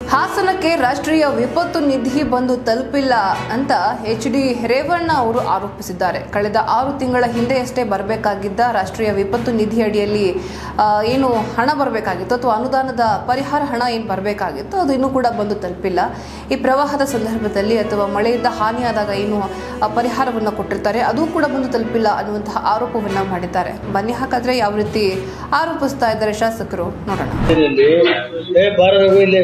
ಹಾಸನಕ್ಕೆ ರಾಷ್ಟ್ರೀಯ ವಿಪತ್ತು ನಿಧಿ ಬಂದು ತಲುಪಿಲ್ಲ ಅಂತ ಎಚ್ ಡಿ ರೇವಣ್ಣ ಅವರು ಆರೋಪಿಸಿದ್ದಾರೆ ಕಳೆದ ಆರು ತಿಂಗಳ ಹಿಂದೆಯಷ್ಟೇ ಬರಬೇಕಾಗಿದ್ದ ರಾಷ್ಟ್ರೀಯ ವಿಪತ್ತು ನಿಧಿ ಅಡಿಯಲ್ಲಿ ಆ, ಏನು ಹಣ ಬರಬೇಕಾಗಿತ್ತು ಅಥವಾ ಅನುದಾನದ ಪರಿಹಾರ ಹಣ ಏನು ಬರಬೇಕಾಗಿತ್ತು ಅದು ಇನ್ನೂ ಕೂಡ ಬಂದು ತಲುಪಿಲ್ಲ ಈ ಪ್ರವಾಹದ ಸಂದರ್ಭದಲ್ಲಿ ಅಥವಾ ಮಳೆಯಿಂದ ಹಾನಿಯಾದಾಗ ಏನು ಆ, ಪರಿಹಾರವನ್ನು ಕೊಟ್ಟಿರ್ತಾರೆ ಅದು ಕೂಡ ಬಂದು ತಲುಪಿಲ್ಲ ಅನ್ನುವಂತಹ ಆರೋಪವನ್ನ ಮಾಡಿದ್ದಾರೆ ಬನ್ನಿ ಹಾಗಾದ್ರೆ ಯಾವ ರೀತಿ ಆರೋಪಿಸ್ತಾ ಇದ್ದಾರೆ ಶಾಸಕರು ನೋಡೋಣ ಇಲ್ಲಿ ಏ ಬಾರ ರಘು ಇಲ್ಲಿ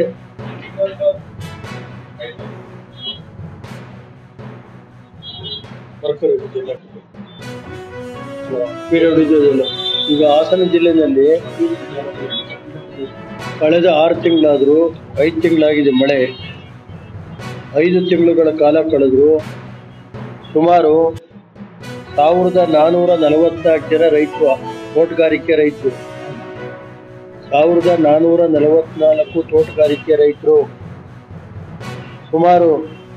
ಬರ್ಕರಿ ಜಿಲ್ಲೆ. ಪೀರಿಯಡ್ ಇದೆಯಲ್ಲ. ಈಗ ಹಾಸನ ಜಿಲ್ಲೆಯಲ್ಲಿ ಕಳೆದ ಆರು ತಿಂಗಳಾದರೂ ಐದು ತಿಂಗಳಾಗಿದೆ ಮಳೆ ಐದು ತಿಂಗಳುಗಳ ಕಾಲ ಕಳೆದ್ರು ಸುಮಾರು ಸಾವಿರದ ನಾನ್ನೂರ ನಲವತ್ನಾಲ್ಕು ಜನ ರೈತರು ತೋಟಗಾರಿಕೆ ರೈತರು ಸಾವಿರದ ನಾನ್ನೂರ ನಲವತ್ನಾಲ್ಕು ತೋಟಗಾರಿಕೆ ರೈತರು ಸುಮಾರು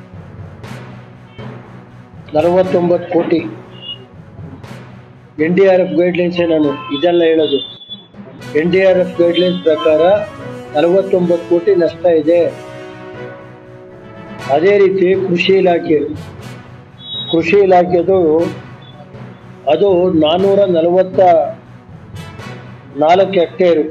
ನಲವತ್ತೊಂಬತ್ತು ಕೋಟಿ ಎನ್ ಡಿ ಆರ್ ಎಫ್ ಗೈಡ್ಲೈನ್ಸೇ ನಾನು ಇದೆಲ್ಲ ಹೇಳೋದು N D R F guidelines ಪ್ರಕಾರ ನಲವತ್ತೊಂಬತ್ತು ಕೋಟಿ ನಷ್ಟ ಇದೆ ಅದೇ ರೀತಿ ಕೃಷಿ ಇಲಾಖೆ ಕೃಷಿ ಇಲಾಖೆದು ಅದು ನಾನ್ನೂರ ನಲವತ್ತ ನಾಲ್ಕು ಹೆಕ್ಟೇರು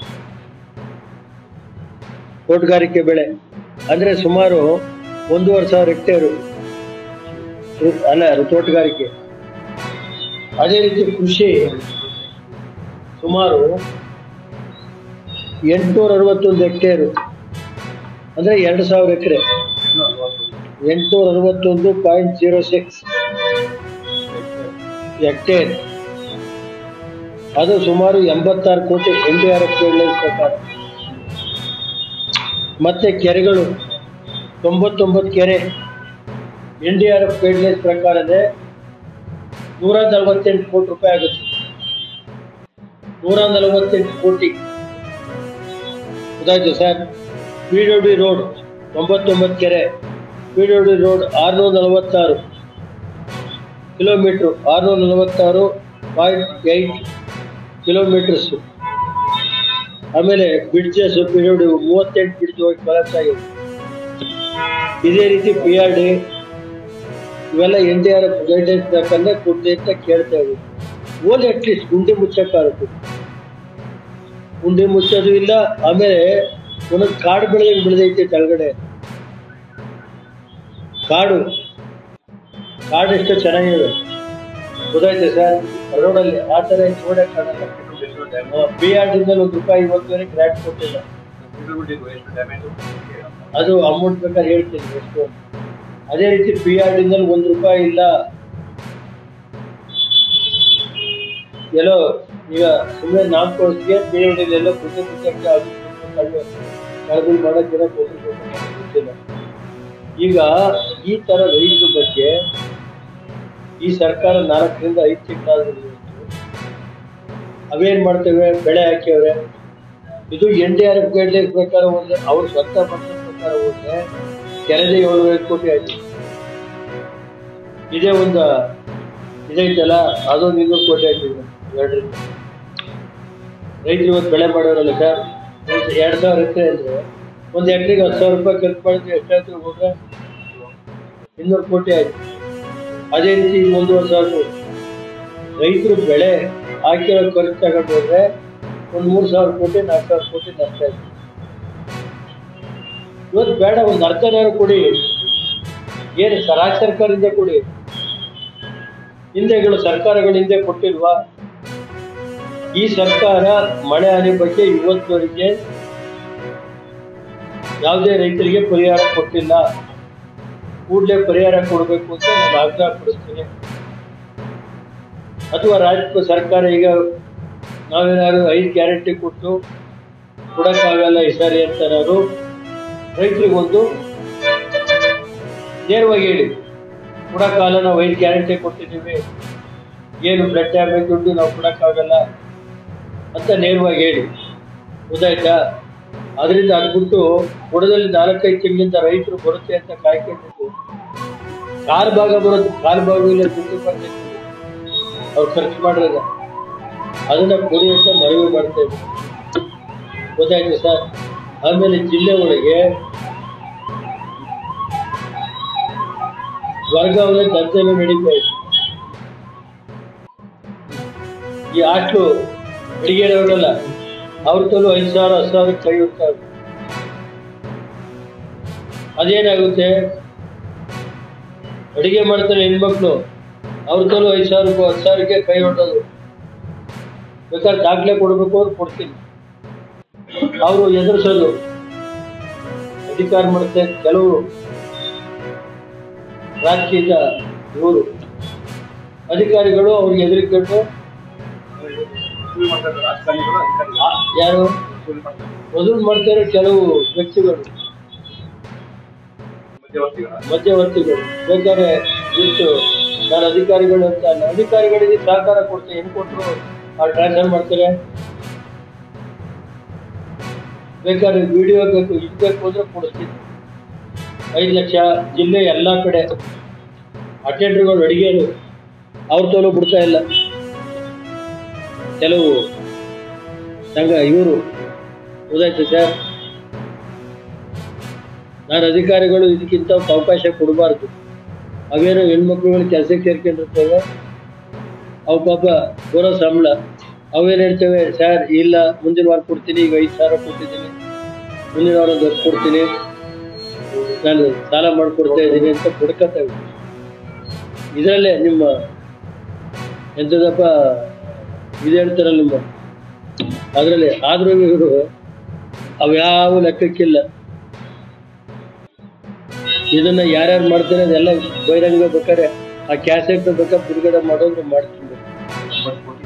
ತೋಟಗಾರಿಕೆ ಬೆಳೆ ಅಂದ್ರೆ ಸುಮಾರು ಒಂದೂವರೆ ಸಾವಿರ ಹೆಕ್ಟೇರು ರು- ಅಲ್ಲ ಅದು ತೋಟಗಾರಿಕೆ ಅದೇ ರೀತಿ ಕೃಷಿ ಸುಮಾರು ಎಂಟುನೂರ ಅರವತ್ತೊಂದು ಹೆಕ್ಟೇರು ಅಂದ್ರೆ ಎರಡು ಸಾವಿರ ಎಕರೆ ಎಂಟುನೂರ ಅರವತ್ತೊಂದು ಪಾಯಿಂಟ್ ಜೀರೋ ಸಿಕ್ಸ್ ಹೆಕ್ಟೇರ್ ಅದು ಸುಮಾರು ಎಂಬತ್ತಾರು ಕೋಟಿ N D R F guidelines ಪ್ರಕಾರ ಮತ್ತೆ ಕೆರೆಗಳು ತೊಂಬತ್ತೊಂಬತ್ತು ಕೆರೆ N D R F guidelines ಪ್ರಕಾರನೇ ನೂರ ನಲವತ್ತೆಂಟು ಕೋಟಿ ರೂಪಾಯಿ ಆಗುತ್ತೆ ನೂರ ನಲವತ್ತೆಂಟು ಕೋಟಿ ಗೊತ್ತಾಯ್ತು sir P W D road ತೊಂಬತ್ತೊಂಬತ್ತು ಕೆರೆ ಪಿ ಡಬ್ಲ್ಯೂ ಡಿ ರೋಡ್ ಆರುನೂರ ನಲವತ್ತಾರು ಕಿಲೋಮೀಟ್ರು ಆರುನೂರ ನಲವತ್ತಾರು ಪಾಯಿಂಟ್ ಏಯ್ಟ್ ಕಿಲೋಮೀಟರ್ಸು ಆಮೇಲೆ ಬ್ರಿಡ್ಜಸ್ ಪಿ ಡಬ್ಲ್ಯೂ ಡಿ ಮೂವತ್ತೆಂಟು ಬ್ರಿಡ್ಜ್ ಹೋಗಿ ಕೊಲಾಪ್ಸ್ ಆಗಿದೆ ಇದೇ ರೀತಿ ಪಿ ಆರ್ ಡಿ ಇವೆಲ್ಲ N D R F guidelines ಪ್ರಕಾರ ಕೊಡ್ಲಿ ಅಂತ ಕೇಳ್ತಾ ಇದ್ದೀವಿ ಓಲಿ ಅಟ್ಲೀಸ್ಟ್ ಗುಂಡಿ ಮುಚ್ಚಕ್ಕಾಗುತ್ತೆ ಗುಂಡಿ ಮುಚ್ಚೋದು ಇಲ್ಲ ಆಮೇಲೆ ಒಂದೊಂದು ಕಾಡು ಬೆಳೆದಂಗೆ ಬೆಳೆದೈತೆ ಕೆಳಗಡೆ ಕಾಡು ಕಾಡು ಎಷ್ಟು ಚೆನ್ನಾಗಿದೆ ಗೊತ್ತಾಯ್ತು ಸರ್ ರೋಡಲ್ಲಿ ಆ ಥರ ನೋಡಕ್ಕಾಗಲ್ಲ ಬಿ ಆರ್ ಡಿನಲ್ಲಿ ಒಂದು ರೂಪಾಯಿ ಇವತ್ತುವರೆಗೆ ಗ್ರಾಂಟ್ ಕೊಟ್ಟಿಲ್ಲ ಅದು ಅಮೌಂಟ್ ಬೇಕಾದ್ರೆ ಹೇಳ್ತೀನಿ ಎಷ್ಟು ಅಂತ. ಅದೇ ರೀತಿ ಪಿ ಆರ್ ಡಿನಲ್ಲಿ ಒಂದು ರೂಪಾಯಿ ಇಲ್ಲ ಎಲ್ಲೋ ಈಗ ಸುಮ್ಮನೆ ನಾಮಕೋಸ್ಗೆ ಪಿ ಆರ್ ಡಿಲಿ ಎಲ್ಲೋ ಪುಸ್ತಕ ಪುಸ್ತಕಕ್ಕೆ ಅದು ಕಳ್ಳು ಕಳ್ದು ಮಾಡೋಕೆ ಜನ ಗೊತ್ತಿಲ್ಲ ಈಗ ಈ ತರ ರೈತರ ಬಗ್ಗೆ ಈ ಸರ್ಕಾರ ನಾಲ್ಕರಿಂದ ಐದು ತಿಂಗಳಾದ್ರೂ ಅವೇನ್ ಮಾಡ್ತೇವೆ ಬೆಳೆ ಹಾಕ್ಯವ್ರೆ ಇದು N D R F guidelines ಪ್ರಕಾರ ಹೋದ್ರೆ ಅವ್ರ ಸ್ವಂತ ಪತ್ರ ಪ್ರಕಾರ ಹೋದ್ರೆ ಕೆರೆದೇ ಏಳುವರೆ ಕೋಟಿ ಆಯ್ತು ಇದೇ ಒಂದು ಇದೈತಲ್ಲ ಅದೊಂದು ಇನ್ನೂರು ಕೋಟಿ ಆಯ್ತು ಎರಡರಿಂದ ರೈತರು ಇವತ್ತು ಬೆಳೆ ಮಾಡೋರಲ್ಲ ಸರ್ ಒಂದು ಎರಡು ಸಾವಿರ ಎಕರೆ ಅಂದ್ರೆ ಒಂದು ಎಕರೆಗೆ ಹತ್ತು ಸಾವಿರ ರೂಪಾಯಿ ಖರ್ಚು ಮಾಡಿದ್ರೆ ಎಷ್ಟಾಯ್ತು ಹೋದ್ರೆ ಇನ್ನೂರು ಕೋಟಿ ಆಯ್ತು ಅದೇ ರೀತಿ ಒಂದೂವರೆ ಸಾವಿರ ಕೋಟಿ ರೈತರು ಬೆಳೆ ಹಾಕಿರೋ ಖರ್ಚು ತಗೊಂಡು ಹೋದ್ರೆ ಒಂದು ಮೂರು ಸಾವಿರ ಕೋಟಿ ನಾಲ್ಕು ಸಾವಿರ ಕೋಟಿ ನಷ್ಟ ಆಯ್ತು ಇವತ್ತು ಬೇಡ ಒಂದು ಅರ್ಧನಾರು ಕೊಡಿ ಏನು ರಾಜ್ಯ ಸರ್ಕಾರದಿಂದ ಕೊಡಿ ಹಿಂದೆಗಳು ಸರ್ಕಾರಗಳು ಹಿಂದೆ ಕೊಟ್ಟಿಲ್ವಾ ಈ ಸರ್ಕಾರ ಮಳೆ ಹಾನಿ ಬಗ್ಗೆ ಇವತ್ತುವರೆಗೆ ಯಾವುದೇ ರೈತರಿಗೆ ಪರಿಹಾರ ಕೊಟ್ಟಿಲ್ಲ ಕೂಡಲೇ ಪರಿಹಾರ ಕೊಡಬೇಕು ಅಂತ ನಾನು ಆಗ್ರಹ ಪಡಿಸ್ತೀನಿ ಅಥವಾ ರಾಜ್ಯ ಸರ್ಕಾರ ಈಗ ನಾವೇನಾದ್ರು ಐದು ಗ್ಯಾರಂಟಿ ಕೊಟ್ಟು ಕೊಡಕ್ಕಾಗಲ್ಲ ಈ ಸಾರಿ ಅಂತನಾದ್ರು ರೈತರಿಗೊಂದು ನೇರವಾಗಿ ಹೇಳಿ ಕೊಡಕ್ಕಾಗಲ್ಲ ನಾವು ಐದು ಗ್ಯಾರಂಟಿ ಕೊಟ್ಟಿದ್ದೀವಿ ಏನು ಬ್ಲಡ್ ಡ್ಯಾಮೇಜ್ ದುಡ್ಡು ನಾವು ಕೊಡಕ್ಕಾಗಲ್ಲ ಅಂತ ನೇರವಾಗಿ ಹೇಳಿ ಗೊತ್ತಾಯ್ತಾ ಅದರಿಂದ ಅದ್ಬಿಟ್ಟು ಕೊಡದಲ್ಲಿ ನಾಲ್ಕೈದು ತಿಂಗಳಿಂದ ರೈತರು ಬರುತ್ತೆ ಅಂತ ಕಾಯ್ಕೊಂಡಿದ್ದು ಕಾಲು ಭಾಗ ಬರುತ್ತೆ ಕಾಲು ಭಾಗ ಇಲ್ಲ ದುಡ್ಡು ಬರ್ತಿತ್ತು ಅವ್ರು ಖರ್ಚು ಮಾಡಿರೋದ ಅದನ್ನ ಕೊಡಿ ಅಂತ ಮನವಿ ಮಾಡ್ತಾ ಇದ್ದೀವಿ ಗೊತ್ತಾಯ್ತು ಸರ್ ಆಮೇಲೆ ಜಿಲ್ಲೆ ಒಳಗೆ ವರ್ಗಾವಣೆ ದಂಧೆಗಳು ನಡೀತಾ ಇದೆ ಈ ಆಟ್ಲು ಅಡಿಗೆಯವರಲ್ಲ ಅವ್ರ ತಲೂ ಐದು ಸಾವಿರ ಹತ್ತು ಸಾವಿರ ಕೈ ಹೋಗ್ತಾರೆ ಅದೇನಾಗುತ್ತೆ ಅಡಿಗೆ ಮಾಡ್ತಾರೆ ಹೆಣ್ಮಕ್ಳು ಅವ್ರ ತಲೂ ಐದು ಸಾವಿರ ರೂಪಾಯಿ ಹತ್ತು ಸಾವಿರಕ್ಕೆ ಕೈ ಹೊಟ್ಟೋದು ಬೇಕಾದ್ರೆ ದಾಖಲೆ ಕೊಡಬೇಕು ಅವ್ರು ಕೊಡ್ತೀನಿ ಅವರು ಎದುರಿಸೋದು ಅಧಿಕಾರ ಮಾಡುತ್ತೆ ಕೆಲವು ರಾಜಕೀಯದ ಇವರು ಅಧಿಕಾರಿಗಳು ಅವ್ರಿಗೆ ಎದುರಿಕೊಂಡು ಆ, ಯಾರು ವಸೂಲು ಮಾಡ್ತಾರೆ ಕೆಲವು ವ್ಯಕ್ತಿಗಳು ಮಧ್ಯವರ್ತಿಗಳು ಬೇಕಾದ್ರೆ ಇಷ್ಟು ನಾನು ಅಧಿಕಾರಿಗಳು ಅಂತ ಅಲ್ಲ ಅಧಿಕಾರಿಗಳಿಗೆ ಸಹಕಾರ ಕೊಡ್ತಾರೆ ಹೆಂಗ್ ಕೊಟ್ಟರು ಅವ್ರು ಟ್ರಾನ್ಸ್ಫರ್ ಮಾಡ್ತಾರೆ ಬೇಕಾದ್ರೆ ವಿಡಿಯೋ ಬೇಕು ಇದು ಬೇಕು ಅಂದ್ರೆ ಕೊಡಿಸ್ತೀನಿ ಐದು ಲಕ್ಷ ಜಿಲ್ಲೆ ಎಲ್ಲ ಕಡೆ ಅಟೆಂಡರ್ಗಳು ಅಡಿಗೆರು ಅವ್ರ ತೋಲು ಬಿಡ್ತಾ ಇಲ್ಲ ಕೆಲವು ಸಂಘ ಇವರು ಗೊತ್ತಾಯ್ತು ಸರ್ ನಾನು ಅಧಿಕಾರಿಗಳು ಇದಕ್ಕಿಂತ ಅವಕಾಶ ಕೊಡಬಾರ್ದು ಅವೇನೋ ಹೆಣ್ಮಕ್ಳುಗಳು ಕೆಲಸಕ್ಕೆ ಸೇರ್ಕೊಂಡಿರ್ತೇವೆ ಅವು ಪಾಪ ಬರೋ ಸಂಬಳ ಅವೇನು ಹೇಳ್ತೇವೆ ಸರ್ ಇಲ್ಲ ಮುಂದಿನ ವಾರ ಕೊಡ್ತೀನಿ ಈಗ ಐದು ಸಾವಿರ ಕೊಟ್ಟಿದ್ದೀನಿ ಮುಂದಿನ ವಾರ ಒಂದು ಹತ್ತು ಕೊಡ್ತೀನಿ ನಾನು ಸಾಲ ಮಾಡಿಕೊಡ್ತಾ ಇದ್ದೀನಿ ಅಂತ ಕೊಡ್ಕೊತೇವೆ ಇದರಲ್ಲೇ ನಿಮ್ಮ ಎಂಥದಪ್ಪ ಇದು ಹೇಳ್ತಾರಲ್ಲ ನಿಮ್ಮ ಅದರಲ್ಲಿ ಆದ್ರೂ ಇವರು ಅವ್ಯಾವ ಲೆಕ್ಕಕ್ಕಿಲ್ಲ ಇದನ್ನ ಯಾರ್ಯಾರು ಮಾಡ್ತಾರೆ ಅದೆಲ್ಲ ಬಹಿರಂಗ ಬೇಕಾದ್ರೆ ಆ ಕ್ಯಾಸೆಟ್ ಬೇಕಾದ್ರೆ ಬಿಡುಗಡೆ ಮಾಡೋದ್ರೆ ಮಾಡ್ತೀನಿ